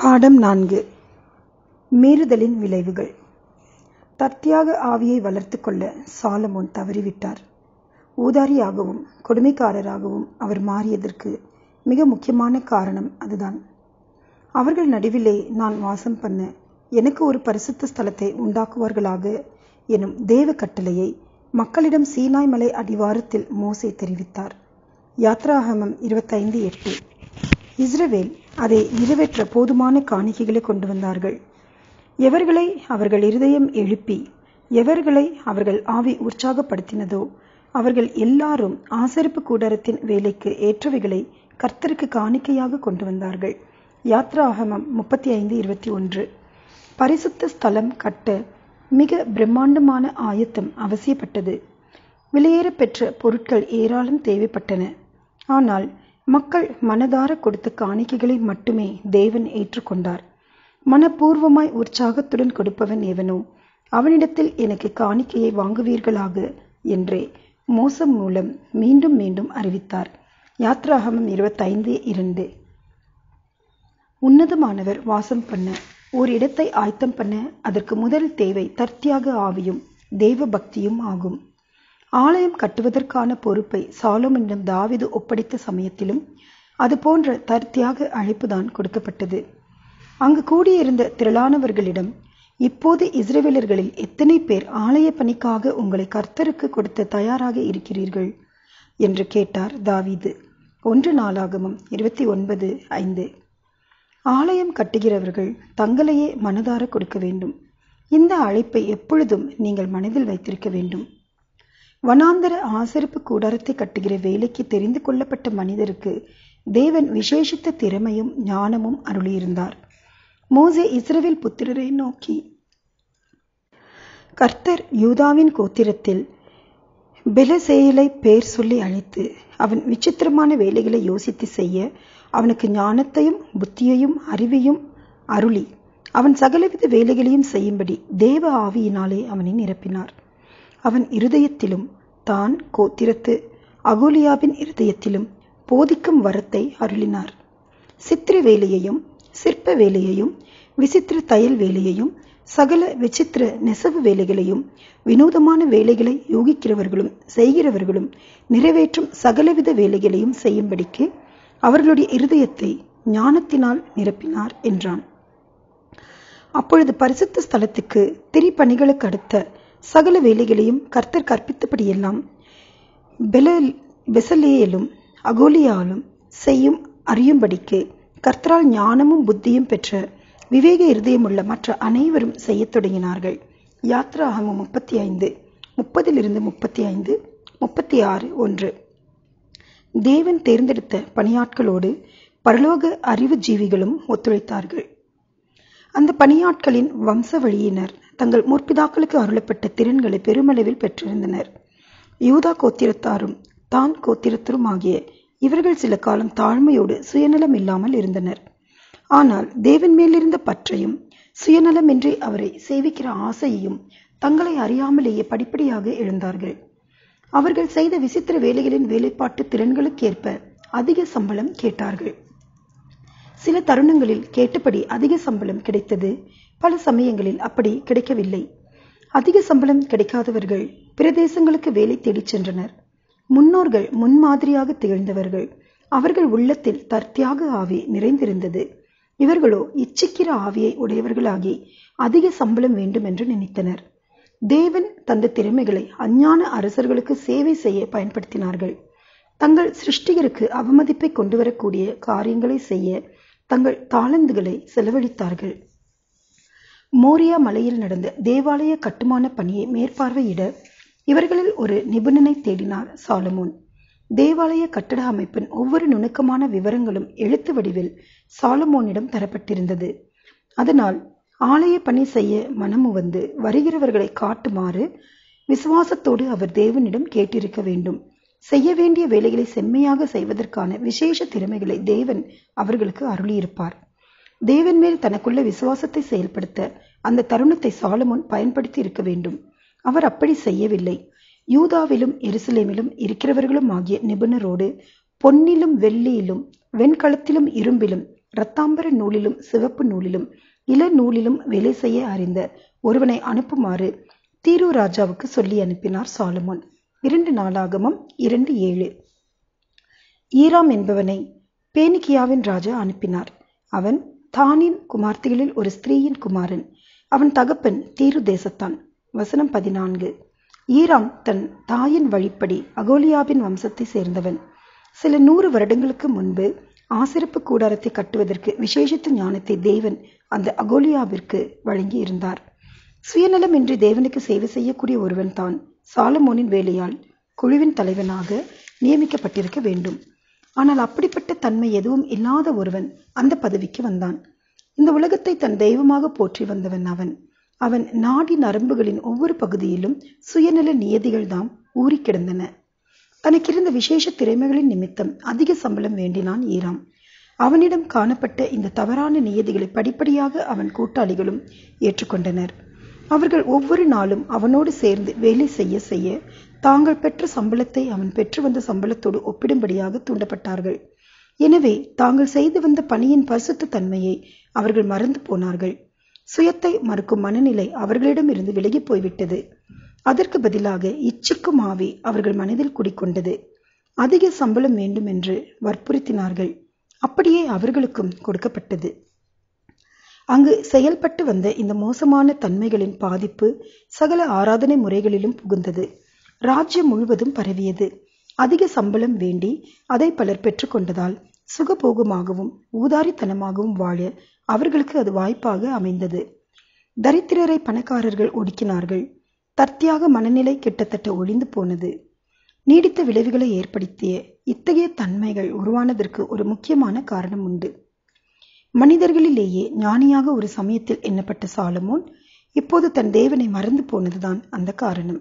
பாடம் நான்கு மீறுதலின் விளைவுகள் தற்தியாக ஆவியை வளர்த்துக் கொள்ள சாலமோன் தவறிவிட்டார் ஊதாரியாகவும் கொடுமைக்காரராகவும் அவர் மாறியதற்கு மிக முக்கியமான காரணம் அதுதான் அவர்கள் நடுவிலே நான் வாசம் பண்ண எனக்கு ஒரு பரிசுத்த ஸ்தலத்தை உண்டாக்குவார்களாக எனும் தேவ கட்டளையை மக்களிடம் சீனாய் மலை அடிவாரத்தில் மோசே தெரிவித்தார் யாத்ராகமம் இருபத்தைந்து எட்டு இஸ்ரவேல் அதை நிறைவேற்ற போதுமான காணிக்கைகளை கொண்டு வந்தார்கள் எவர்களை அவர்கள் இருதயம் எழுப்பி எவர்களை அவர்கள் ஆவி உற்சாகப்படுத்தினதோ அவர்கள் எல்லாரும் ஆசரிப்பு கூடாரத்தின் வேலைக்கு ஏற்றவைகளை கர்த்தருக்கு காணிக்கையாக கொண்டு வந்தார்கள் யாத்ராகமம் முப்பத்தி ஐந்து இருபத்தி ஒன்று பரிசுத்த ஸ்தலம் கட்ட மிக பிரம்மாண்டமான ஆயத்தம் அவசியப்பட்டது விலையேற பெற்ற பொருட்கள் ஏராளம் தேவைப்பட்டன ஆனால் மக்கள் மனதார கொடுத்த காணிக்கைகளை மட்டுமே தேவன் ஏற்றுக்கொண்டார் மனப்பூர்வமாய் உற்சாகத்துடன் கொடுப்பவன் எவனோ அவனிடத்தில் எனக்கு காணிக்கையை வாங்குவீர்களாக என்றே மோசம் மூலம் மீண்டும் மீண்டும் அறிவித்தார் யாத்ராகமம் இருபத்தைந்து இரண்டு உன்னதமானவர் வாசம் பண்ண ஒரு இடத்தை ஆயத்தம் பண்ண அதற்கு முதல் தேவை தர்த்தியாக ஆவியும் தெய்வ பக்தியும் ஆகும் ஆலயம் கட்டுவதற்கான பொறுப்பை சாலோமனிடம் தாவிது ஒப்படைத்த சமயத்திலும் அது போன்ற தர்த்தியாக அழைப்புதான் கொடுக்கப்பட்டது அங்கு கூடியிருந்த திரளானவர்களிடம் இப்போது இஸ்ரேவேலர்களில் எத்தனை பேர் ஆலய பணிக்காக உங்களை கர்த்தருக்கு கொடுத்த தயாராக இருக்கிறீர்கள் என்று கேட்டார் தாவீது ஒன்று நாளாகமும் இருபத்தி ஒன்பது ஐந்து ஆலயம் கட்டுகிறவர்கள் தங்களையே மனதார கொடுக்க வேண்டும் இந்த அழைப்பை எப்பொழுதும் நீங்கள் மனதில் வைத்திருக்க வேண்டும் வனாந்தர ஆசரிப்பு கூடாரத்தை கட்டுகிற வேலைக்கு தெரிந்து கொள்ளப்பட்ட மனிதருக்கு தேவன் விசேஷித்த திறமையும் ஞானமும் அருளியிருந்தார் மோசே இஸ்ரவேல் புத்திரரை நோக்கி கர்த்தர் யூதாவின் கோத்திரத்தில் பெலசேயலை பேர் சொல்லி அழைத்து அவன் விசித்திரமான வேலைகளை யோசித்து செய்ய அவனுக்கு ஞானத்தையும் புத்தியையும் அறிவையும் அருளி அவன் சகலவித வேலைகளையும் செய்யும்படி தேவ ஆவியினாலே அவனை நிரப்பினார் அவன் இருதயத்திலும் தான் கோத்திரத்து அகோலியாவின் இருதயத்திலும் போதிக்கும் வரத்தை அருளினார் சித்திர வேலையையும் சிற்ப வேலையையும் விசித்திர தையல் வேலையையும் சகல விசித்திர நெசவு வேலைகளையும் வினோதமான வேலைகளை யோகிக்கிறவர்களும் செய்கிறவர்களும் நிறைவேற்றும் சகலவித வேலைகளையும் செய்யும்படிக்கு அவர்களுடைய இருதயத்தை ஞானத்தினால் நிரப்பினார் என்றான் அப்பொழுது பரிசுத்த ஸ்தலத்துக்கு திரிப்பணிகளுக்கு அடுத்த சகல வேலைகளையும் கர்த்தர் கற்பித்தபடியெல்லாம் பெல பெசலேயலும் அகோலியாலும் செய்யும் அறியும்படிக்கு கர்த்தரால் ஞானமும் புத்தியும் பெற்ற விவேக இருதயமுள்ள மற்ற அனைவரும் செய்யத் தொடங்கினார்கள் யாத்ராகமம் முப்பத்தி ஐந்து முப்பதிலிருந்து முப்பத்தி ஐந்து முப்பத்தி ஆறு ஒன்று தேவன் தேர்ந்தெடுத்த பணியாட்களோடு பரலோக அறிவு ஜீவிகளும் ஒத்துழைத்தார்கள் அந்த பணியாட்களின் வம்ச வழியினர் தங்கள் முற்பிதாக்களுக்கு அருளப்பட்ட திறன்களை பெருமளவில் பெற்றிருந்தனர் யூதா கோத்திரத்தாரும் தான் கோத்திரத்தரும் ஆகிய இவர்கள் சில காலம் தாழ்மையோடு சுயநலம் இல்லாமல் இருந்தனர் ஆனால் தேவன் மேலிருந்த பற்றையும் சுயநலமின்றி அவரை சேவிக்கிற ஆசையையும் தங்களை அறியாமலேயே படிப்படியாக எழுந்தார்கள் அவர்கள் செய்த விசித்திர வேலைகளின் வேலைப்பாட்டு திறன்களுக்கேற்ப அதிக சம்பளம் கேட்டார்கள் சில தருணங்களில் கேட்டபடி அதிக சம்பளம் கிடைத்தது பல சமயங்களில் அப்படி கிடைக்கவில்லை அதிக சம்பளம் கிடைக்காதவர்கள் பிரதேசங்களுக்கு வேலை தேடிச் சென்றனர் முன்னோர்கள் முன்மாதிரியாக திகழ்ந்தவர்கள் அவர்கள் உள்ளத்தில் தற்தியாக ஆவி நிறைந்திருந்தது இவர்களோ இச்சிக்கிற ஆவியை உடையவர்களாகி அதிக சம்பளம் வேண்டும் என்று நினைத்தனர் தேவன் தந்த திறமைகளை அஞ்ஞான அரசர்களுக்கு சேவை செய்ய பயன்படுத்தினார்கள் தங்கள் சிருஷ்டிகருக்கு அவமதிப்பை கொண்டு வரக்கூடிய காரியங்களை செய்ய தங்கள் தாளந்துகளை செலவழித்தார்கள் மோரியா மலையில் நடந்த தேவாலய கட்டுமான பணியை மேற்பார்வையிட இவர்களில் ஒரு நிபுணனை தேடினார் சாலமோன் தேவாலய கட்டட அமைப்பின் ஒவ்வொரு நுணுக்கமான விவரங்களும் எழுத்து வடிவில் சாலமோனிடம் தரப்பட்டிருந்தது அதனால் ஆலய பணி செய்ய மனமு வந்து வருகிறவர்களை காட்டுமாறு விசுவாசத்தோடு அவர் தேவனிடம் கேட்டிருக்க வேண்டும் செய்ய வேண்டிய வேலைகளை செம்மையாக செய்வதற்கான விசேஷ திறமைகளை தேவன் அவர்களுக்கு அருளியிருப்பார் தேவன் மேல் தனக்குள்ள விசுவாசத்தை செயல்படுத்த அந்த தருணத்தை சாலமோன் பயன்படுத்தி இருக்க வேண்டும் அவர் அப்படி செய்யவில்லை யூதாவிலும் எருசலேமிலும் இருக்கிறவர்களும் ஆகிய நிபுணரோடு பொன்னிலும் வெள்ளியிலும் வெண்கலத்திலும் இரும்பிலும் இரத்தாம்பர நூலிலும் சிவப்பு நூலிலும் இள நூலிலும் வேலை செய்ய அறிந்த ஒருவனை அனுப்புமாறு தீரு ராஜாவுக்கு சொல்லி அனுப்பினார் சாலமோன் இரண்டு நாளாகமும் இரண்டு ஏழு ஈராம் என்பவனை பேனிக்கியாவின் ராஜா அனுப்பினார் அவன் தானின் குமார்த்திகளில் ஒரு ஸ்திரீயின் குமாரன் அவன் தகப்பன் தீரு தேசத்தான் வசனம் பதினான்கு ஈராம் தன் தாயின் வழிப்படி அகோலியாவின் வம்சத்தை சேர்ந்தவன் சில நூறு வருடங்களுக்கு முன்பு ஆசிரிப்பு கூடாரத்தை கட்டுவதற்கு விசேஷித்த ஞானத்தை தேவன் அந்த அகோலியாவிற்கு வழங்கி இருந்தார் சுயநலமின்றி தேவனுக்கு சேவை செய்யக்கூடிய ஒருவன் தான் சாலமோனின் வேலையால் குழுவின் தலைவனாக நியமிக்கப்பட்டிருக்க வேண்டும் ஆனால் அப்படிப்பட்ட தன்மை எதுவும் இல்லாத ஒருவன் அந்த பதவிக்கு வந்தான் இந்த உலகத்தை தன் தெய்வமாக போற்றி வந்தவன் அவன் அவன் நாடி நரம்புகளின் ஒவ்வொரு பகுதியிலும் சுயநல நியதிகள் தாம் ஊறி கிடந்தன தனக்கிருந்த விசேஷ திறமைகளின் நிமித்தம் அதிக சம்பளம் வேண்டினான் ஈராம் அவனிடம் காணப்பட்ட இந்த தவறான நியதிகளை படிப்படியாக அவன் கூட்டாளிகளும் ஏற்றுக்கொண்டனர் அவர்கள் ஒவ்வொரு நாளும் அவனோடு சேர்ந்து வேலை செய்ய செய்ய தாங்கள் பெற்ற சம்பளத்தை அவன் பெற்று வந்த சம்பளத்தோடு ஒப்பிடும்படியாக தூண்டப்பட்டார்கள் எனவே தாங்கள் செய்து வந்த பணியின் பரிசுத்த தன்மையை அவர்கள் மறந்து போனார்கள் சுயத்தை மறுக்கும் மனநிலை அவர்களிடமிருந்து விலகி போய்விட்டது அதற்கு பதிலாக இச்சிக்கும் ஆவி அவர்கள் மனதில் குடிக்கொண்டது அதிக சம்பளம் வேண்டும் என்று வற்புறுத்தினார்கள் அப்படியே அவர்களுக்கும் கொடுக்கப்பட்டது அங்கு செயல்பட்டு வந்த இந்த மோசமான தன்மைகளின் பாதிப்பு சகல ஆராதனை முறைகளிலும் புகுந்தது ராஜ்யம் முழுவதும் பரவியது அதிக சம்பளம் வேண்டி அதை பலர் பெற்றுக்கொண்டதால் சுகபோகமாகவும் ஊதாரித்தனமாகவும் வாழ அவர்களுக்கு அது வாய்ப்பாக அமைந்தது தரித்திரரை பணக்காரர்கள் ஒடுக்கினார்கள் தர்த்தியாக மனநிலை கிட்டத்தட்ட ஒழிந்து போனது நீடித்த விளைவுகளை ஏற்படுத்திய இத்தகைய தன்மைகள் உருவானதற்கு ஒரு முக்கியமான காரணம் உண்டு மனிதர்களிலேயே ஞானியாக ஒரு சமயத்தில் எண்ணப்பட்ட சாலமோன் இப்போது தன் தேவனை மறந்து போனதுதான் அந்த காரணம்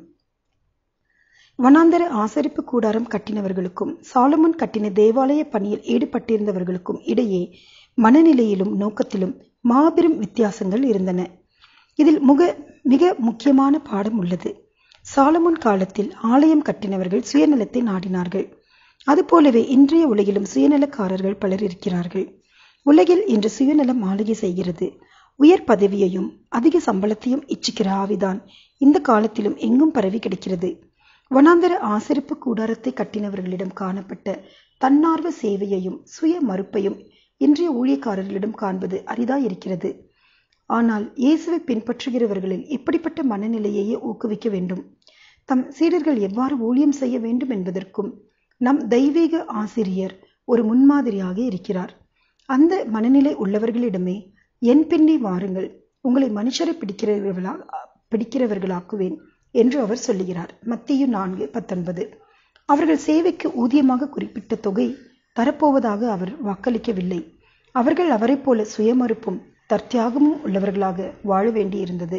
வனாந்தர ஆசரிப்பு கூடாரம் கட்டினவர்களுக்கும் சாலமோன் கட்டின தேவாலய பணியில் ஈடுபட்டிருந்தவர்களுக்கும் இடையே மனநிலையிலும் நோக்கத்திலும் மாபெரும் வித்தியாசங்கள் இருந்தன இதில் முக மிக முக்கியமான பாடம் உள்ளது சாலமோன் காலத்தில் ஆலயம் கட்டினவர்கள் சுயநலத்தை நாடினார்கள் அதுபோலவே இன்றைய உலகிலும் சுயநலக்காரர்கள் பலர் இருக்கிறார்கள் உலகில் இன்று சுயநலம் ஆளுகை செய்கிறது உயர் பதவியையும் அதிக சம்பளத்தையும் இச்சிக்கிற ஆவிதான் இந்த காலத்திலும் எங்கும் பரவி கிடக்கிறது வனாந்தர ஆசிரிப்பு கூடாரத்தை கட்டினவர்களிடம் காணப்பட்ட தன்னார்வ சேவையையும் சுய மறுப்பையும் இன்றைய ஊழியக்காரர்களிடம் காண்பது அரிதாயிருக்கிறது ஆனால் இயேசுவை பின்பற்றுகிறவர்களில் இப்படிப்பட்ட மனநிலையையே ஊக்குவிக்க வேண்டும் தம் சீடர்கள் எவ்வாறு ஊழியம் செய்ய வேண்டும் என்பதற்கும் நம் தெய்வீக ஆசிரியர் ஒரு முன்மாதிரியாக இருக்கிறார் அந்த மனநிலை உள்ளவர்களிடமே என் பின்னே வாருங்கள் உங்களை மனுஷரை பிடிக்கிறவர்களா பிடிக்கிறவர்களாக்குவேன் என்று அவர் சொல்லுகிறார் மத்திய நான்கு பத்தொன்பது அவர்கள் சேவைக்கு ஊதியமாக குறிப்பிட்ட தொகை தரப்போவதாக அவர் வாக்களிக்கவில்லை அவர்கள் அவரைப் போல சுயமறுப்பும் தற்தியாகமும் உள்ளவர்களாக வாழ வேண்டியிருந்தது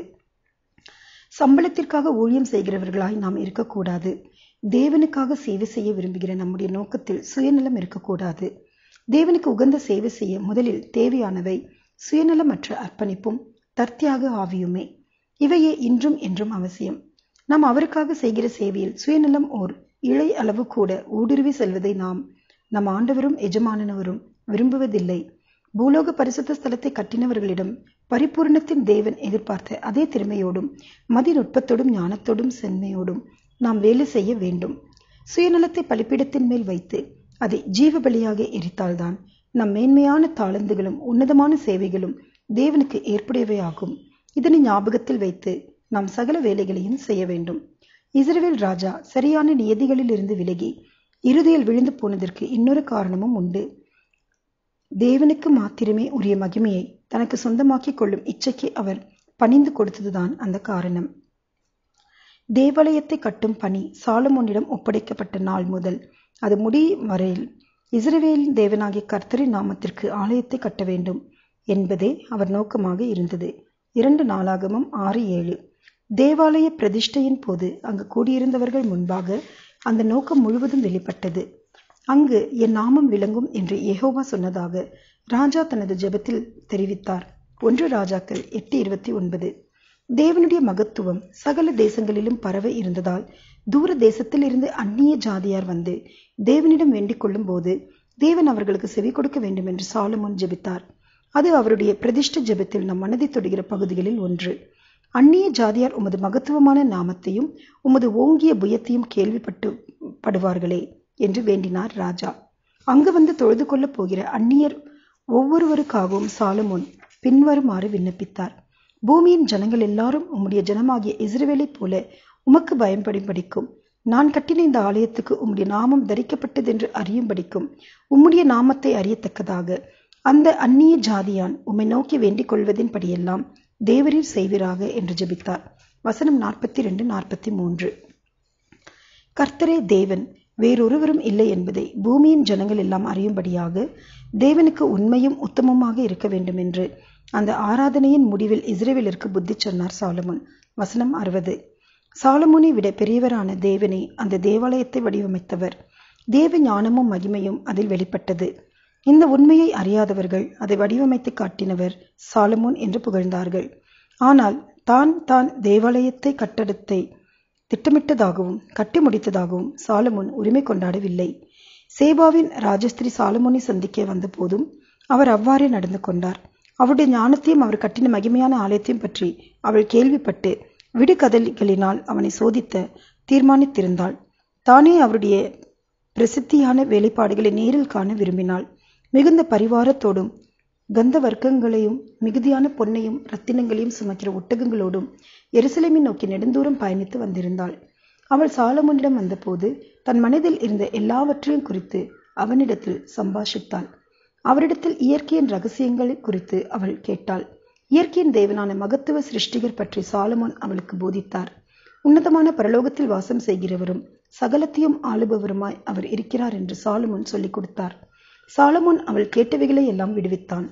சம்பளத்திற்காக ஊழியம் செய்கிறவர்களாய் நாம் இருக்கக்கூடாது தேவனுக்காக சேவை செய்ய விரும்புகிற நம்முடைய நோக்கத்தில் சுயநலம் இருக்கக்கூடாது தேவனுக்கு உகந்த சேவை செய்ய முதலில் தேவையானவை சுயநலமற்ற அர்ப்பணிப்பும் தற்தியாக ஆவியுமே இவையே இன்றும் என்றும் அவசியம் நாம் அவருக்காக செய்கிற சேவையில் சுயநலம் ஓர் இழை அளவு கூட ஊடுருவி செல்வதை நாம் நம் ஆண்டவரும் எஜமானனவரும் விரும்புவதில்லை பூலோக பரிசுத்த ஸ்தலத்தை கட்டினவர்களிடம் பரிபூர்ணத்தின் தேவன் எதிர்பார்த்த அதே திறமையோடும் மதிநுட்பத்தோடும் ஞானத்தோடும் செம்மையோடும் நாம் வேலை செய்ய வேண்டும் சுயநலத்தை பலிப்பிடத்தின் மேல் வைத்து அதை ஜீவ பலியாக எரித்தால்தான் நம் மேன்மையான தாளந்துகளும் உன்னதமான சேவைகளும் தேவனுக்கு ஏற்புடையவையாகும் இதனை ஞாபகத்தில் வைத்து நாம் சகல வேலைகளையும் செய்ய வேண்டும் இஸ்ரவேல் ராஜா சரியான நியதிகளில் இருந்து விலகி இறுதியில் விழுந்து போனதற்கு இன்னொரு காரணமும் உண்டு தேவனுக்கு மாத்திரமே உரிய மகிமையை தனக்கு சொந்தமாக்கிக் கொள்ளும் இச்சைக்கு அவர் பணிந்து கொடுத்ததுதான் அந்த காரணம் தேவாலயத்தை கட்டும் பணி சாலமோனிடம் ஒப்படைக்கப்பட்ட நாள் முதல் அது முடியும் வரையில் இஸ்ரவேலின் தேவனாகிய கர்த்தரின் நாமத்திற்கு ஆலயத்தை கட்ட வேண்டும் என்பதே அவர் நோக்கமாக இருந்தது இரண்டு நாளாகமும் ஆறு ஏழு தேவாலய பிரதிஷ்டையின் போது அங்கு கூடியிருந்தவர்கள் முன்பாக அந்த நோக்கம் முழுவதும் வெளிப்பட்டது அங்கு என் நாமம் விளங்கும் என்று யெகோவா சொன்னதாக ராஜா தனது ஜெபத்தில் தெரிவித்தார் ஒன்று ராஜாக்கள் எட்டு இருபத்தி ஒன்பது தேவனுடைய மகத்துவம் சகல தேசங்களிலும் பரவ இருந்ததால் தூர தேசத்தில் இருந்து அந்நிய ஜாதியார் வந்து தேவனிடம் வேண்டிக் கொள்ளும் போது தேவன் அவர்களுக்கு செவி கொடுக்க வேண்டும் என்று சாலமோன் ஜெபித்தார் அது அவருடைய பிரதிஷ்ட ஜெபத்தில் நம் மனதை தொடுகிற பகுதிகளில் ஒன்று அந்நிய ஜாதியார் உமது மகத்துவமான நாமத்தையும் உமது ஓங்கிய புயத்தையும் கேள்விப்பட்டு படுவார்களே என்று வேண்டினார் ராஜா அங்கு வந்து தொழுது கொள்ளப் போகிற அந்நியர் ஒவ்வொருவருக்காகவும் சாலமோன் பின்வருமாறு விண்ணப்பித்தார் பூமியின் ஜனங்கள் எல்லாரும் உம்முடைய ஜனமாகிய இஸ்ரவேலைப் போல உமக்கு பயன்படும்படிக்கும் நான் கட்டின இந்த ஆலயத்துக்கு உம்முடைய நாமம் தரிக்கப்பட்டதென்று அறியும்படிக்கும் உம்முடைய நாமத்தை அறியத்தக்கதாக அந்த அந்நிய ஜாதியான் உம்மை நோக்கி வேண்டிக் கொள்வதின்படியெல்லாம் தேவரீர் செய்வீராக என்று ஜெபித்தார் வசனம் நாற்பத்தி ரெண்டு நாற்பத்தி மூன்று கர்த்தரே தேவன் வேறொருவரும் இல்லை என்பதை பூமியின் ஜனங்கள் எல்லாம் அறியும்படியாக தேவனுக்கு உண்மையும் உத்தமமாக இருக்க வேண்டும் என்று அந்த ஆராதனையின் முடிவில் இஸ்ரேவேலிற்கு புத்தி சொன்னார் சாலமோன் வசனம் அறுபது சாலமோனை விட பெரியவரான தேவனை அந்த தேவாலயத்தை வடிவமைத்தவர் தேவ ஞானமும் மகிமையும் அதில் வெளிப்பட்டது இந்த உண்மையை அறியாதவர்கள் அதை வடிவமைத்து காட்டினவர் சாலமோன் என்று புகழ்ந்தார்கள் ஆனால் தான் தான் தேவாலயத்தை கட்டடத்தை திட்டமிட்டதாகவும் கட்டி முடித்ததாகவும் சாலமோன் உரிமை கொண்டாடவில்லை சேபாவின் ராஜஸ்திரி சாலமோனை சந்திக்க வந்த போதும் அவர் அவ்வாறே நடந்து கொண்டார் அவருடைய ஞானத்தையும் அவர் கட்டின மகிமையான ஆலயத்தையும் பற்றி அவள் கேள்விப்பட்டு விடுகதலிகளினால் அவனை சோதித்த தீர்மானித்திருந்தாள் தானே அவருடைய பிரசித்தியான வேலைப்பாடுகளை நேரில் காண விரும்பினாள் மிகுந்த பரிவாரத்தோடும் கந்த வர்க்கங்களையும் மிகுதியான பொன்னையும் ரத்தினங்களையும் சுமக்கிற ஒட்டகங்களோடும் எருசலேமை நோக்கி நெடுந்தூரம் பயணித்து வந்திருந்தாள் அவள் சாலமோனிடம் வந்தபோது தன் மனதில் இருந்த எல்லாவற்றையும் குறித்து அவனிடத்தில் சம்பாஷித்தாள் அவரிடத்தில் இயற்கையின் ரகசியங்களை குறித்து அவள் கேட்டாள் இயற்கையின் தேவனான மகத்துவ சிருஷ்டிகர் பற்றி சாலமோன் அவளுக்கு போதித்தார் உன்னதமான பரலோகத்தில் வாசம் செய்கிறவரும் சகலத்தையும் ஆளுபவருமாய் அவர் இருக்கிறார் என்று சாலமோன் சொல்லிக் கொடுத்தார் சாலமோன் அவள் கேட்டவைகளை எல்லாம் விடுவித்தான்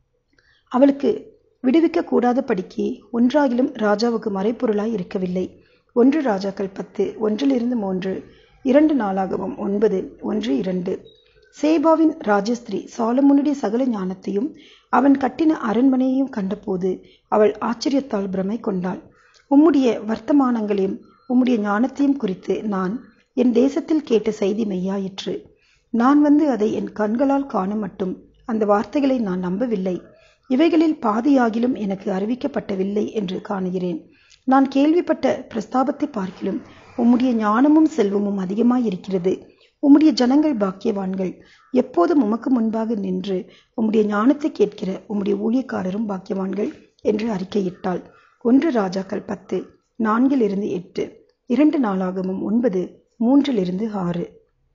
அவளுக்கு விடுவிக்க கூடாத படிக்கு ஒன்றாகிலும் ராஜாவுக்கு மறைப்பொருளாய் இருக்கவில்லை ஒன்று ராஜாக்கள் பத்து ஒன்றிலிருந்து மூன்று இரண்டு நாளாகவும் ஒன்பது ஒன்று இரண்டு சேபாவின் ராஜஸ்திரி சாலமுனுடைய சகல ஞானத்தையும் அவன் கட்டின அரண்மனையையும் கண்டபோது அவள் ஆச்சரியத்தால் பிரமை கொண்டாள் உம்முடைய வர்த்தமானங்களையும் உம்முடைய ஞானத்தையும் குறித்து நான் என் தேசத்தில் கேட்ட செய்தி மெய்யாயிற்று நான் வந்து அதை என் கண்களால் காண மட்டும் அந்த வார்த்தைகளை நான் நம்பவில்லை இவைகளில் பாதியாகிலும் எனக்கு அறிவிக்கப்பட்டவில்லை என்று காணுகிறேன் நான் கேள்விப்பட்ட பிரஸ்தாபத்தை பார்க்கிலும் உம்முடைய ஞானமும் செல்வமும் அதிகமாயிருக்கிறது உம்முடைய ஜனங்கள் பாக்கியவான்கள் எப்போதும் உமக்கு முன்பாக நின்று உம்முடைய ஞானத்தை கேட்கிற உம்முடைய ஊழியக்காரரும் பாக்கியவான்கள் என்று அறிக்கையிட்டாள் ஒன்று ராஜாக்கள் பத்து நான்கிலிருந்து எட்டு இரண்டு நாளாகவும் ஒன்பது மூன்றிலிருந்து ஆறு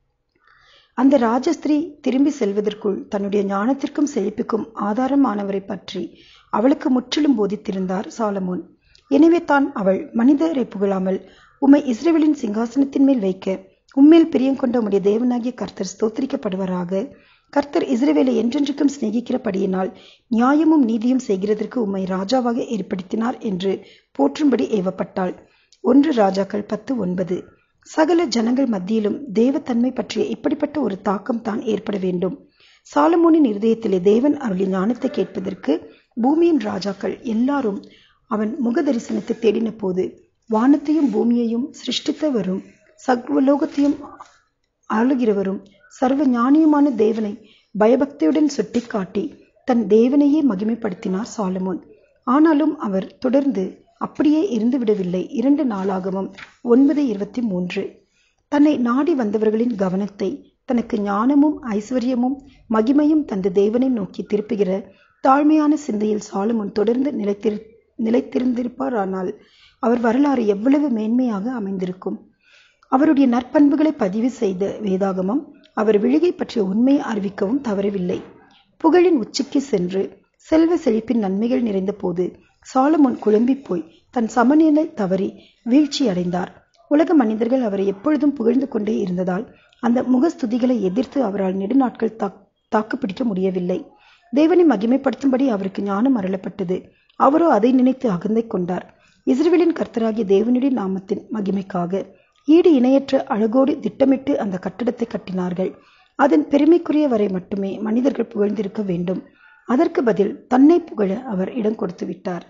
அந்த ராஜஸ்திரீ திரும்பி செல்வதற்குள் தன்னுடைய ஞானத்திற்கும் செழிப்புக்கும் ஆதாரமானவரை பற்றி அவளுக்கு முற்றிலும் போதித்திருந்தார் சாலமோன் எனவே தான் அவள் மனிதரை புகழாமல் உம்மை இஸ்ரேவேலின் சிங்காசனத்தின் மேல் வைக்க உம்மேல் பிரியம் கொண்ட உம்முடைய தேவனாகிய கர்த்தர் ஸ்தோத்திரிக்கப்படுவராக கர்த்தர் இஸ்ரேவேலை என்றென்றைக்கும் சிநேகிக்கிறபடியினால் நியாயமும் நீதியும் செய்கிறதற்கு உம்மை ராஜாவாக ஏற்படுத்தினார் என்று போற்றும்படி ஏவப்பட்டாள் ஒன்று ராஜாக்கள் பத்து ஒன்பது சகல ஜனங்கள் மத்தியிலும் தேவத்தன்மை பற்றிய இப்படிப்பட்ட ஒரு தாக்கம் தான் ஏற்பட வேண்டும் சாலமோனின் இருதயத்திலே தேவன் அவருடைய ஞானத்தை கேட்பதற்கு பூமியின் ராஜாக்கள் எல்லாரும் அவன் முக தரிசனத்தை தேடின போது வானத்தையும் பூமியையும் சிருஷ்டித்தவரும் சர்வலோகத்தையும் ஆளுகிறவரும் சர்வ ஞானியுமான தேவனை பயபக்தியுடன் சுட்டிக்காட்டி தன் தேவனையே மகிமைப்படுத்தினார் சாலமோன் ஆனாலும் அவர் தொடர்ந்து அப்படியே இருந்துவிடவில்லை இரண்டு நாளாகவும் ஒன்பது இருபத்தி மூன்று தன்னை நாடி வந்தவர்களின் கவனத்தை தனக்கு ஞானமும் ஐஸ்வர்யமும் மகிமையும் தந்த தேவனை நோக்கி திருப்புகிற தாழ்மையான சிந்தையில் சாலமோன் தொடர்ந்து நிலைத்திரு நிலைத்திருந்திருப்பாரானால் அவர் வரலாறு எவ்வளவு மேன்மையாக அமைந்திருக்கும் அவருடைய நற்பண்புகளை பதிவு செய்த வேதாகமம் அவர் விழுகை பற்றிய உண்மையை அறிவிக்கவும் தவறவில்லை புகழின் உச்சிக்கு சென்று செல்வ செழிப்பின் நன்மைகள் நிறைந்த போது சாலமோன் குழம்பி போய் தன் சமநிலை தவறி வீழ்ச்சி அடைந்தார் உலக மனிதர்கள் அவரை எப்பொழுதும் புகழ்ந்து கொண்டே இருந்ததால் அந்த முகஸ்துதிகளை எதிர்த்து அவரால் நெடுநாட்கள் தாக் தாக்குப்பிடிக்க முடியவில்லை தேவனை மகிமைப்படுத்தும்படி அவருக்கு ஞானம் அருளப்பட்டது அவரோ அதை நினைத்து அகந்தை கொண்டார் இஸ்ரேலின் கர்த்தராகிய தேவனுடைய நாமத்தின் மகிமைக்காக ஈடு இணையற்ற அழகோடு திட்டமிட்டு அந்த கட்டடத்தை கட்டினார்கள் அதன் பெருமைக்குரிய வரை மட்டுமே மனிதர்கள் புகழ்ந்திருக்க வேண்டும் அதற்கு பதில் தன்னை புகழ அவர் இடம் கொடுத்து விட்டார்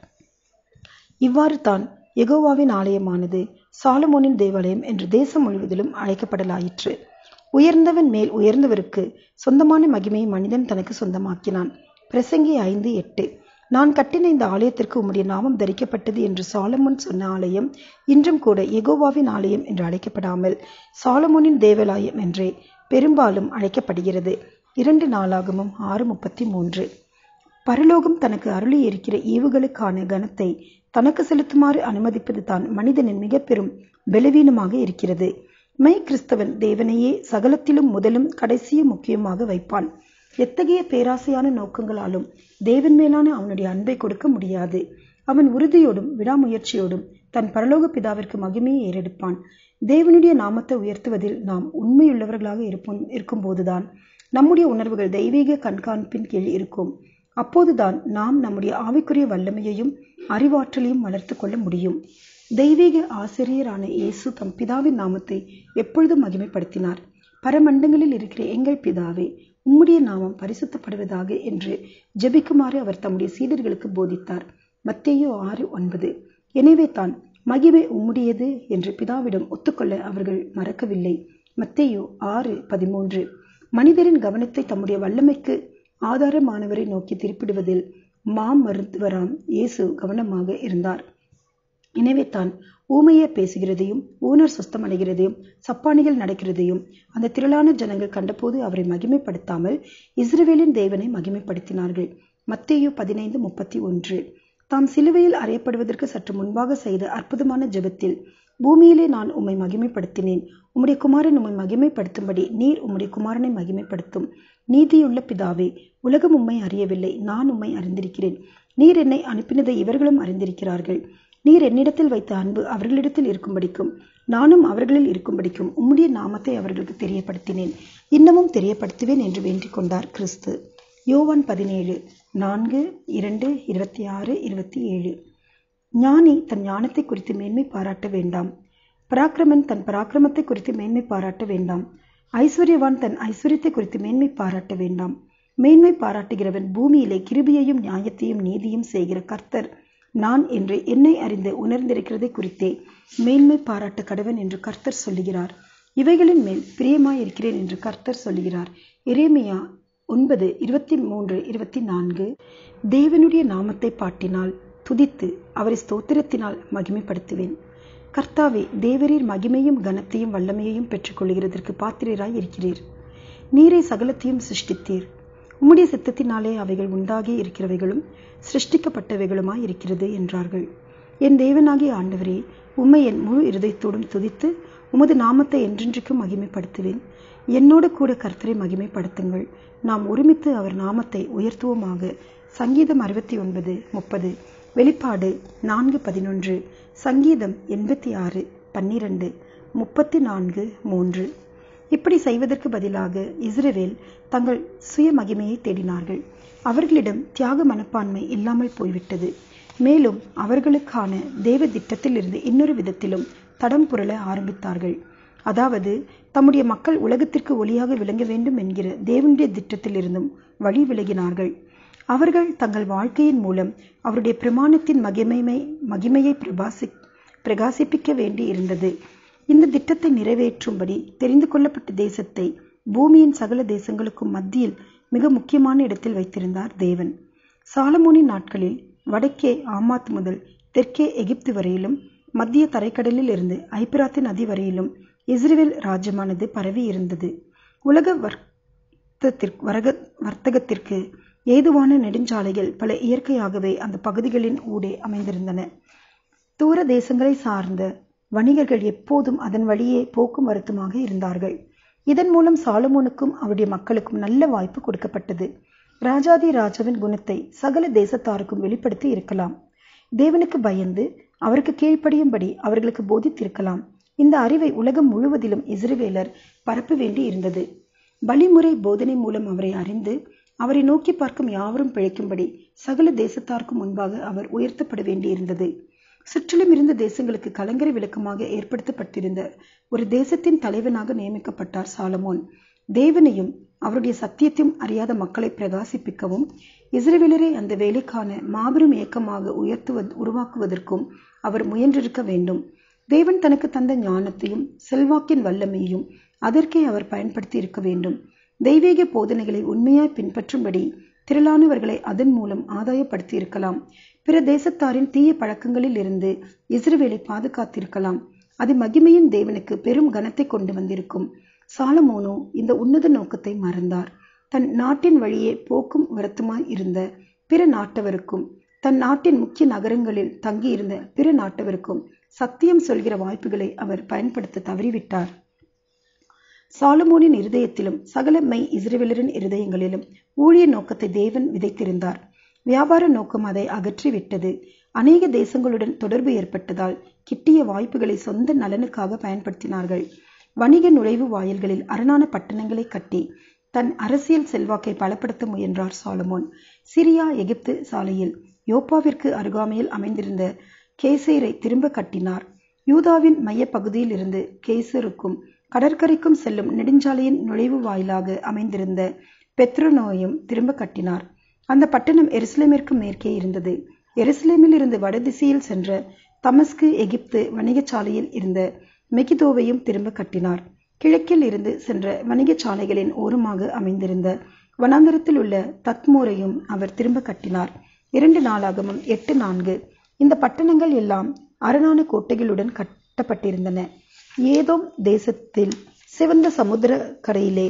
இவ்வாறு தான் எகோவாவின் ஆலயமானது சாலமோனின் தேவாலயம் என்று தேசம் முழுவதிலும் அழைக்கப்படலாயிற்று உயர்ந்தவன் மேல் உயர்ந்தவருக்கு சொந்தமான மகிமையை மனிதன் தனக்கு சொந்தமாக்கினான் பிரசங்கி ஐந்து எட்டு நான் கட்டின இந்த ஆலயத்திற்கு உம்முடைய நாமம் தரிக்கப்பட்டது என்று சாலமோன் சொன்ன ஆலயம் இன்றும் கூட எகோவாவின் ஆலயம் என்று அழைக்கப்படாமல் சாலமோனின் தேவாலயம் என்றே பெரும்பாலும் அழைக்கப்படுகிறது இரண்டு நாளாகமும் ஆறு முப்பத்தி மூன்று பரலோகம் தனக்கு அருளி இருக்கிற ஈவுகளுக்கான கனத்தை தனக்கு செலுத்துமாறு அனுமதிப்பது தான் மனிதனின் மிக பெரும் பலவீனமாக இருக்கிறது மெய் கிறிஸ்தவன் தேவனையே சகலத்திலும் முதலும் கடைசியும் முக்கியமாக வைப்பான் எத்தகைய பேராசையான நோக்கங்களாலும் தேவன் மேலான அவனுடைய அன்பை கொடுக்க முடியாது அவன் உறுதியோடும் விடாமுயற்சியோடும் தன் பரலோக பிதாவிற்கு மகிமையை ஏறெடுப்பான் தேவனுடைய நாமத்தை உயர்த்துவதில் நாம் உண்மையுள்ளவர்களாக இருப்போம் இருக்கும்போதுதான் நம்முடைய உணர்வுகள் தெய்வீக கண்காணிப்பின் கீழ் இருக்கும் அப்போதுதான் நாம் நம்முடைய ஆவிக்குரிய வல்லமையையும் அறிவாற்றலையும் வளர்த்து கொள்ள முடியும் தெய்வீக ஆசிரியரான இயேசு தம் பிதாவின் நாமத்தை எப்பொழுதும் மகிமைப்படுத்தினார் பரமண்டங்களில் இருக்கிற எங்கள் பிதாவே உம்முடைய நாமம் பரிசுத்தப்படுவதாக என்று ஜெபிக்குமாறு அவர் தம்முடைய சீடர்களுக்கு போதித்தார் மத்தேயோ ஆறு ஒன்பது எனவே தான் மகிமை உம்முடையது என்று பிதாவிடம் ஒத்துக்கொள்ள அவர்கள் மறக்கவில்லை மத்தேயோ ஆறு பதிமூன்று மனிதரின் கவனத்தை தம்முடைய வல்லமைக்கு ஆதாரமானவரை நோக்கி திருப்பிடுவதில் மாம் மருத்துவராம் இயேசு கவனமாக இருந்தார் எனவே தான் ஊமையே பேசுகிறதையும் ஊனர் சுத்தமடைகிறதையும் சப்பானிகள் நடக்கிறதையும் அந்த திரளான ஜனங்கள் கண்டபோது அவரை மகிமைப்படுத்தாமல் இஸ்ரவேலின் தேவனை மகிமைப்படுத்தினார்கள் மத்தேயு பதினைந்து முப்பத்தி ஒன்று தாம் சிலுவையில் அறையப்படுவதற்கு சற்று முன்பாக செய்த அற்புதமான ஜெபத்தில் பூமியிலே நான் உம்மை மகிமைப்படுத்தினேன் உம்முடைய குமாரன் உம்மை மகிமைப்படுத்தும்படி நீர் உம்முடைய குமாரனை மகிமைப்படுத்தும் நீதியுள்ள பிதாவே உலகம் உம்மை அறியவில்லை நான் உம்மை அறிந்திருக்கிறேன் நீர் என்னை அனுப்பினதை இவர்களும் அறிந்திருக்கிறார்கள் நீர் என்னிடத்தில் வைத்த அன்பு அவர்களிடத்தில் இருக்கும்படிக்கும் நானும் அவர்களில் இருக்கும்படிக்கும் உம்முடைய நாமத்தை அவர்களுக்கு தெரியப்படுத்தினேன் இன்னமும் தெரியப்படுத்துவேன் என்று வேண்டிக் கொண்டார் கிறிஸ்து யோவான் பதினேழு நான்கு இரண்டு இருபத்தி ஆறு இருபத்தி ஏழு ஞானி தன் ஞானத்தை குறித்து மேன்மை பாராட்ட வேண்டாம் பராக்கிரமன் தன் பராக்கிரமத்தை குறித்து மேன்மை பாராட்ட வேண்டாம் ஐஸ்வர்யவான் தன் ஐஸ்வர்யத்தை குறித்து மேன்மை பாராட்ட வேண்டாம் மேன்மை பாராட்டுகிறவன் பூமியிலே கிருபியையும் நியாயத்தையும் நீதியும் செய்கிற கர்த்தர் நான் என்று என்னை அறிந்து உணர்ந்திருக்கிறதை குறித்தே மேன்மை பாராட்ட கடவன் என்று கர்த்தர் சொல்லுகிறார் இவைகளின் மேல் பிரியமாயிருக்கிறேன் என்று கர்த்தர் சொல்லுகிறார் எரேமியா ஒன்பது இருபத்தி மூன்று இருபத்தி நான்கு தேவனுடைய நாமத்தை பாட்டினால் துதித்து அவரை ஸ்தோத்திரத்தினால் மகிமைப்படுத்துவேன் கர்த்தாவே தேவரீர் மகிமையும் கனத்தையும் வல்லமையையும் பெற்றுக்கொள்கிறதற்கு பாத்திரராய் இருக்கிறீர் நீரை சகலத்தையும் சிருஷ்டித்தீர் உம்முடைய சித்தத்தினாலே அவைகள் உண்டாகி இருக்கிறவைகளும் சிருஷ்டிக்கப்பட்டவைகளுமாய் இருக்கிறது என்றார்கள் என் தேவனாகிய ஆண்டவரே உம்மை என் முழு இருதயத்தோடும் துதித்து உமது நாமத்தை என்றென்றைக்கும் மகிமைப்படுத்துவேன் என்னோடு கூட கர்த்தரை மகிமைப்படுத்துங்கள் நாம் ஒருமித்து அவர் நாமத்தை உயர்த்துவோமாக சங்கீதம் அறுபத்தி ஒன்பது முப்பது வெளிப்பாடு நான்கு பதினொன்று சங்கீதம் எண்பத்தி ஆறு பன்னிரண்டு முப்பத்தி நான்கு மூன்று இப்படி செய்வதற்கு பதிலாக இஸ்ரவேல் தங்கள் சுய மகிமையை தேடினார்கள் அவர்களிடம் தியாக மனப்பான்மை இல்லாமல் போய்விட்டது மேலும் அவர்களுக்கான தேவ திட்டத்தில் இருந்து இன்னொரு விதத்திலும் தடம் புரள ஆரம்பித்தார்கள் அதாவது தம்முடைய மக்கள் உலகத்திற்கு ஒளியாக விளங்க வேண்டும் என்கிற தேவனுடைய திட்டத்திலிருந்தும் வழி விலகினார்கள் அவர்கள் தங்கள் வாழ்க்கையின் மூலம் அவருடைய பிரமாணத்தின் மகிமைமை மகிமையை பிரபாசி பிரகாசிப்பிக்க வேண்டி இருந்தது இந்த திட்டத்தை நிறைவேற்றும்படி தெரிந்து கொள்ளப்பட்ட தேசத்தை பூமியின் சகல தேசங்களுக்கும் மத்தியில் மிக முக்கியமான இடத்தில் வைத்திருந்தார் தேவன் சாலமோனின் நாட்களில் வடக்கே ஆமாத் முதல் தெற்கே எகிப்து வரையிலும் மத்திய தரைக்கடலில் இருந்து ஐபிராத்து நதி வரையிலும் இஸ்ரேல் ராஜ்யமானது பரவி இருந்தது உலக வர்த்தத்திற்கு வரக வர்த்தகத்திற்கு ஏதுவான நெடுஞ்சாலைகள் பல இயற்கையாகவே அந்த பகுதிகளின் ஊடே அமைந்திருந்தன தூர தேசங்களை சார்ந்த வணிகர்கள் எப்போதும் அதன் வழியே போக்குவரத்துமாக இருந்தார்கள் இதன் மூலம் சாலமோனுக்கும் அவருடைய மக்களுக்கும் நல்ல வாய்ப்பு கொடுக்கப்பட்டது ராஜாதி ராஜாவின் குணத்தை சகல தேசத்தாருக்கும் வெளிப்படுத்தி இருக்கலாம் தேவனுக்கு பயந்து அவருக்கு கீழ்ப்படியும்படி அவர்களுக்கு போதித்திருக்கலாம் இந்த அறிவை உலகம் முழுவதிலும் இஸ்ரவேலர் பரப்ப வேண்டி இருந்தது பலிமுறை போதனை மூலம் அவரை அறிந்து அவரை நோக்கி பார்க்கும் யாவரும் பிழைக்கும்படி சகல தேசத்தாருக்கும் முன்பாக அவர் உயர்த்தப்பட வேண்டியிருந்தது சுற்றிலும் இருந்த தேசங்களுக்கு கலங்கரை விளக்கமாக ஏற்படுத்தப்பட்டிருந்த ஒரு தேசத்தின் தலைவனாக நியமிக்கப்பட்டார் சாலமோன் தேவனையும் அவருடைய சத்தியத்தையும் அறியாத மக்களை பிரகாசிப்பிக்கவும் இஸ்ரேலரை அந்த வேலைக்கான மாபெரும் இயக்கமாக உயர்த்துவ உருவாக்குவதற்கும் அவர் முயன்றிருக்க வேண்டும் தேவன் தனக்கு தந்த ஞானத்தையும் செல்வாக்கின் வல்லமையையும் அதற்கே அவர் பயன்படுத்தி இருக்க வேண்டும் தெய்வீக போதனைகளை உண்மையாய் பின்பற்றும்படி திரளானவர்களை அதன் மூலம் ஆதாயப்படுத்தி இருக்கலாம் பிற தேசத்தாரின் தீய பழக்கங்களில் இருந்து இஸ்ரவேலை பாதுகாத்திருக்கலாம் அது மகிமையின் தேவனுக்கு பெரும் கனத்தை கொண்டு வந்திருக்கும் சாலமோனோ இந்த உன்னத நோக்கத்தை மறந்தார் தன் நாட்டின் வழியே போக்கும் வருத்தமாய் இருந்த பிற நாட்டவருக்கும் தன் நாட்டின் முக்கிய நகரங்களில் தங்கியிருந்த பிற நாட்டவருக்கும் சத்தியம் சொல்கிற வாய்ப்புகளை அவர் பயன்படுத்த தவறிவிட்டார் சாலமோனின் இருதயத்திலும் சகல மெய் இஸ்ரேலரின் இருதயங்களிலும் ஊழிய நோக்கத்தை தேவன் விதைத்திருந்தார் வியாபார நோக்கம் அதை அகற்றிவிட்டது அநேக தேசங்களுடன் தொடர்பு ஏற்பட்டதால் கிட்டிய வாய்ப்புகளை சொந்த நலனுக்காக பயன்படுத்தினார்கள் வணிக நுழைவு வாயில்களில் அரணான பட்டணங்களை கட்டி தன் அரசியல் செல்வாக்கை பலப்படுத்த முயன்றார் சாலமோன் சிரியா எகிப்து சாலையில் யோப்பாவிற்கு அருகாமையில் அமைந்திருந்த கேசேரை திரும்ப கட்டினார் யூதாவின் மைய பகுதியில் இருந்து கேசருக்கும் கடற்கரைக்கும் செல்லும் நெடுஞ்சாலையின் நுழைவு வாயிலாக அமைந்திருந்த பெத்ரோனோயும் திரும்ப கட்டினார் அந்த பட்டணம் எருசலேமிற்கு மேற்கே இருந்தது எருசலேமில் இருந்து வடதிசையில் சென்ற தமஸ்கு எகிப்து வணிகச் சாலையில் இருந்த மெகிதோவையும் திரும்ப கட்டினார் கிழக்கில் இருந்து சென்ற வணிகச் சாலைகளின் ஓரமாக அமைந்திருந்த வனாந்தரத்தில் உள்ள தத்மூரையும் அவர் திரும்ப கட்டினார் இரண்டு நாளாகமும் எட்டு நான்கு இந்த பட்டணங்கள் எல்லாம் அரணான கோட்டைகளுடன் கட்டப்பட்டிருந்தன ஏதோம் தேசத்தில் சிவந்த சமுத்திர கரையிலே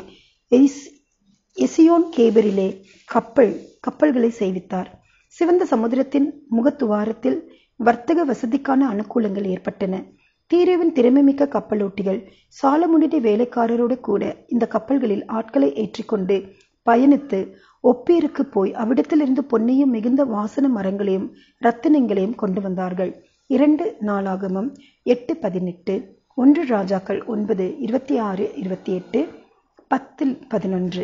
எசியோன் கேபரிலே கப்பல் கப்பல்களை செய்வித்தார் சிவந்த சமுத்திரத்தின் முகத்துவாரத்தில் வர்த்தக வசதிக்கான அனுகூலங்கள் ஏற்பட்டன தீரேவின் திறமைமிக்க கப்பலோட்டிகள் சாலமுனிடைய வேலைக்காரரோடு கூட இந்த கப்பல்களில் ஆட்களை ஏற்றிக்கொண்டு பயணித்து ஒப்பீருக்கு போய் அவ்விடத்திலிருந்து பொன்னையும் மிகுந்த வாசன மரங்களையும் ரத்தினங்களையும் கொண்டு வந்தார்கள் இரண்டு நாளாகமும் எட்டு பதினெட்டு ஒன்று ராஜாக்கள் ஒன்பது இருபத்தி ஆறு இருபத்தி எட்டு பத்தில் பதினொன்று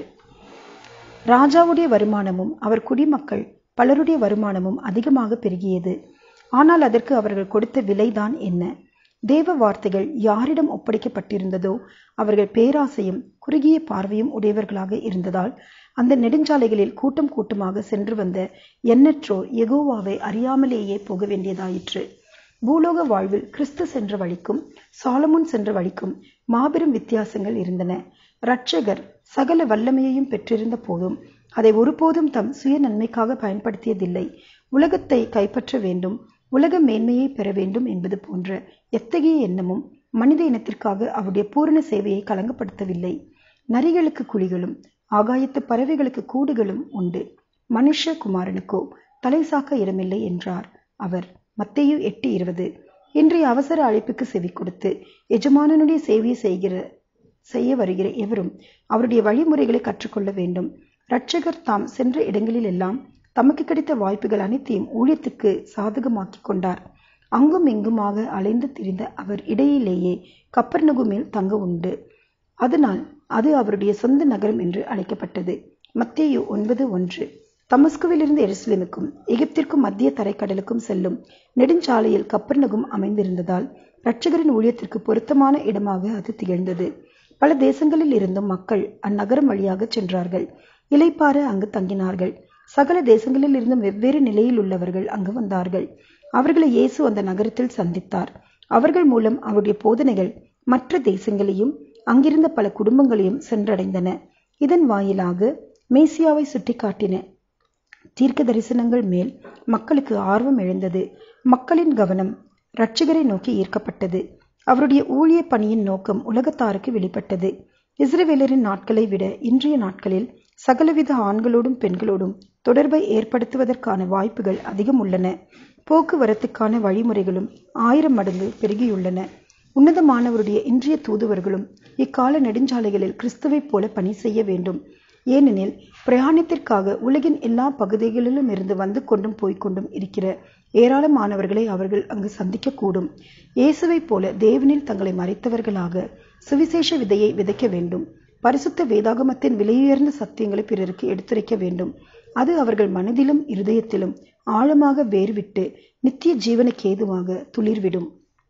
ராஜாவுடைய வருமானமும் அவர் குடிமக்கள் பலருடைய வருமானமும் அதிகமாக பெருகியது ஆனால் அதற்கு அவர்கள் கொடுத்த விலைதான் என்ன தேவ வார்த்தைகள் யாரிடம் ஒப்படைக்கப்பட்டிருந்ததோ அவர்கள் பேராசையும் குறுகிய பார்வையும் உடையவர்களாக இருந்ததால் அந்த நெடுஞ்சாலைகளில் கூட்டம் கூட்டமாக சென்று வந்த எண்ணற்றோர் எகோவாவை அறியாமலேயே போக வேண்டியதாயிற்று பூலோக வாழ்வில் கிறிஸ்து சென்ற வழிக்கும் சாலமுன் சென்ற வழிக்கும் மாபெரும் வித்தியாசங்கள் இருந்தன இரட்சகர் சகல வல்லமையையும் பெற்றிருந்த போதும் அதை ஒருபோதும் தம் சுய நன்மைக்காக பயன்படுத்தியதில்லை உலகத்தை கைப்பற்ற வேண்டும் உலக மேன்மையை பெற வேண்டும் என்பது போன்ற எத்தகைய எண்ணமும் மனித இனத்திற்காக அவருடைய பூரண சேவையை கலங்கப்படுத்தவில்லை நரிகளுக்கு குழிகளும் ஆகாயத்து பறவைகளுக்கு கூடுகளும் உண்டு மனுஷ குமாரனுக்கோ தலை சாக்க இடமில்லை என்றார் அவர் மத்தேயு எட்டு இருபது இன்றைய அவசர அழைப்புக்கு செவி கொடுத்து எஜமானனுடைய சேவையை செய்கிற செய்ய வருகிற எவரும் அவருடைய வழிமுறைகளை கற்றுக்கொள்ள வேண்டும் இரட்சகர் தாம் சென்ற இடங்களில் எல்லாம் தமக்கு கிடைத்த வாய்ப்புகள் அனைத்தையும் ஊழியத்துக்கு சாதகமாக்கிக் கொண்டார் அங்கும் இங்குமாக அலைந்து திரிந்த அவர் இடையிலேயே கப்பர்நகுமேல் தங்க உண்டு அதனால் அது அவருடைய சொந்த நகரம் என்று அழைக்கப்பட்டது மத்தேயு ஒன்பது ஒன்று தமஸ்குவிலிருந்து எருசலேமுக்கும் எகிப்திற்கும் மத்திய தரைக்கடலுக்கும் செல்லும் நெடுஞ்சாலையில் கப்பர்நகும் அமைந்திருந்ததால் இரட்சகரின் ஊழியத்திற்கு பொருத்தமான இடமாக அது திகழ்ந்தது பல தேசங்களில் இருந்தும் மக்கள் அந்நகரம் வழியாக சென்றார்கள் இலைப்பார அங்கு தங்கினார்கள் சகல தேசங்களில் இருந்தும் வெவ்வேறு நிலையில் உள்ளவர்கள் அங்கு வந்தார்கள் அவர்களை இயேசு அந்த நகரத்தில் சந்தித்தார் அவர்கள் மூலம் அவருடைய போதனைகள் மற்ற தேசங்களையும் அங்கிருந்த பல குடும்பங்களையும் சென்றடைந்தன இதன் வாயிலாக மேசியாவை சுட்டிக்காட்டின தீர்க்க தரிசனங்கள் மேல் மக்களுக்கு ஆர்வம் எழுந்தது மக்களின் கவனம் இரட்சகரை நோக்கி ஈர்க்கப்பட்டது அவருடைய ஊழிய பணியின் நோக்கம் உலகத்தாருக்கு வெளிப்பட்டது இஸ்ரவேலரின் நாட்களை விட இன்றைய நாட்களில் சகலவித ஆண்களோடும் பெண்களோடும் தொடர்பை ஏற்படுத்துவதற்கான வாய்ப்புகள் அதிகம் உள்ளன போக்குவரத்துக்கான வழிமுறைகளும் ஆயிரம் மடங்கு பெருகியுள்ளன உன்னதமானவருடைய இன்றைய தூதுவர்களும் இக்கால நெடுஞ்சாலைகளில் கிறிஸ்துவைப் போல பணி செய்ய வேண்டும் ஏனெனில் பிரயாணத்திற்காக உலகின் எல்லா பகுதிகளிலும் இருந்து வந்து கொண்டும் போய்கொண்டும் இருக்கிற ஏராளமானவர்களை அவர்கள் அங்கு சந்திக்கக்கூடும் இயேசுவைப் போல தேவனில் தங்களை மறைத்தவர்களாக சுவிசேஷ விதையை விதைக்க வேண்டும் பரிசுத்த வேதாகமத்தின் விலையுயர்ந்த சத்தியங்களை பிறருக்கு எடுத்துரைக்க வேண்டும் அது அவர்கள் மனதிலும் இருதயத்திலும் ஆழமாக வேர்விட்டு நித்திய ஜீவனுக்கு ஏதுவாக துளிர்விடும்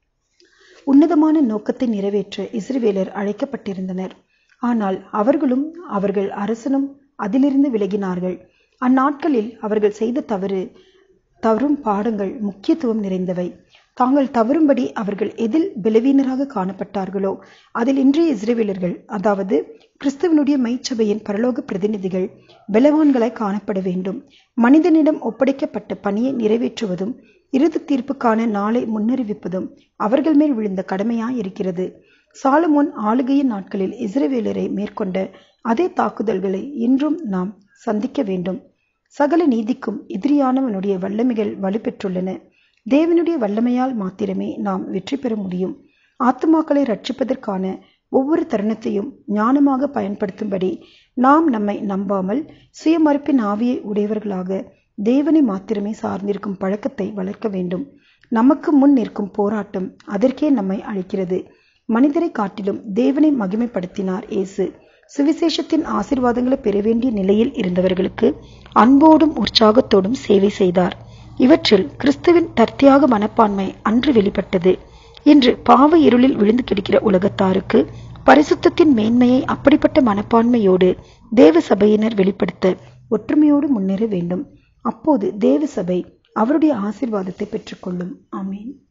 உன்னதமான நோக்கத்தை நிறைவேற்ற இஸ்ரவேலர் அழைக்கப்பட்டிருந்தனர் ஆனால் அவர்களும் அவர்கள் அரசனும் அதிலிருந்து விலகினார்கள் அந்நாட்களில் அவர்கள் செய்த தவறு தவறும் பாடங்கள் முக்கியத்துவம் நிறைந்தவை தாங்கள் தவறும்படி அவர்கள் எதில் பலவீனராக காணப்பட்டார்களோ அதில் இன்றைய இஸ்ரேவேலர்கள் அதாவது கிறிஸ்துவனுடைய மைச்சபையின் பரலோக பிரதிநிதிகள் பலவான்களாய் காணப்பட வேண்டும் மனிதனிடம் ஒப்படைக்கப்பட்ட பணியை நிறைவேற்றுவதும் இறுதி தீர்ப்புக்கான நாளை முன்னறிவிப்பதும் அவர்கள் மேல் விழுந்த கடமையாய் இருக்கிறது சாலமோன் ஆளுகையின் நாட்களில் இஸ்ரவேலரை மேற்கொண்ட அதே தாக்குதல்களை இன்றும் நாம் சந்திக்க வேண்டும் சகல நீதிக்கும் எதிரியானவனுடைய வல்லமைகள் வலுப்பெற்றுள்ளன தேவனுடைய வல்லமையால் மாத்திரமே நாம் வெற்றி பெற முடியும் ஆத்மாக்களை ரட்சிப்பதற்கான ஒவ்வொரு தருணத்தையும் ஞானமாக பயன்படுத்தும்படி நாம் நம்மை நம்பாமல் சுயமறுப்பின் ஆவியை உடையவர்களாக தேவனை மாத்திரமே சார்ந்திருக்கும் பழக்கத்தை வளர்க்க வேண்டும் நமக்கு முன் நிற்கும் போராட்டம் அதற்கே நம்மை அழைக்கிறது மனிதரை காட்டிலும் தேவனை மகிமைப்படுத்தினார் இயேசு சுவிசேஷத்தின் ஆசிர்வாதங்களை பெற வேண்டிய நிலையில் இருந்தவர்களுக்கு அன்போடும் உற்சாகத்தோடும் சேவை செய்தார் இவற்றில் கிறிஸ்துவின் தர்த்தியாக மனப்பான்மை அன்று வெளிப்பட்டது இன்று பாவ இருளில் விழுந்து கிடக்கிற உலகத்தாருக்கு பரிசுத்தத்தின் மேன்மையை அப்படிப்பட்ட மனப்பான்மையோடு தேவ சபையினர் வெளிப்படுத்த ஒற்றுமையோடு முன்னேற வேண்டும் அப்போது தேவ சபை அவருடைய ஆசிர்வாதத்தை பெற்றுக்கொள்ளும் ஆமீன்